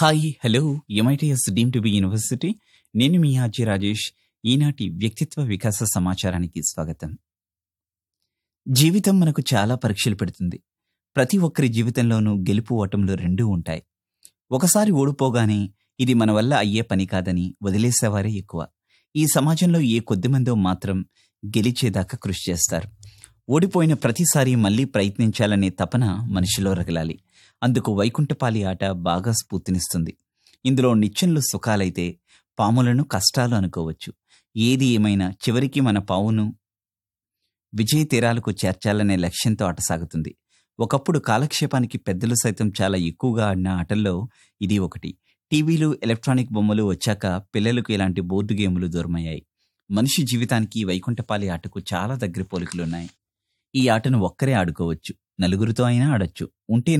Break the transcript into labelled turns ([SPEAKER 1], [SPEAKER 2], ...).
[SPEAKER 1] hi hello MITS deemed to be university నేను మీ RG Rajesh ఈనాటి వ్యక్తిత్వ వికాస సమాచారానికి స్వాగతం జీవితం మనకు చాలా పరీక్షలు పెడుతుంది ప్రతి ఒక్కరి జీవితంలోనూ గెలుపు ఓటములు రెండూ ఉంటాయి ఒకసారి ఓడిపోగానే ఇది మన వల్ల అయ్యే పని కాదని వదిలేసేవారే ఎక్కువ ఈ సమాజంలో ఏ కొద్దిమందో మాత్రం గెలిచేదాకా కృషి చేస్తారు ఓడిపోయిన ప్రతిసారి మళ్ళీ ప్రయత్నించాలనే తపన మనిషిలో రగలాలి అందుకు వైకుంఠపాలి ఆట బాగా స్ఫూర్తినిస్తుంది ఇందులో నిత్యంలో సుఖాలైతే పాములను కష్టాలు అనుకోవచ్చు ఏది ఏమైనా చివరికి మన పావును విజయ తీరాలకు చేర్చాలనే లక్ష్యంతో ఆట సాగుతుంది ఒకప్పుడు కాలక్షేపానికి పెద్దలు సైతం చాలా ఎక్కువగా ఆడిన ఆటల్లో ఇది ఒకటి టీవీలు ఎలక్ట్రానిక్ బొమ్మలు వచ్చాక పిల్లలకు ఇలాంటి బోర్డు గేములు దూరమయ్యాయి మనిషి జీవితానికి ఈ వైకుంఠపాలి ఆటకు చాలా దగ్గర పోలికలున్నాయి ఈ ఆటను ఒక్కరే ఆడుకోవచ్చు నలుగురితో అయినా ఆడొచ్చు ఉంటే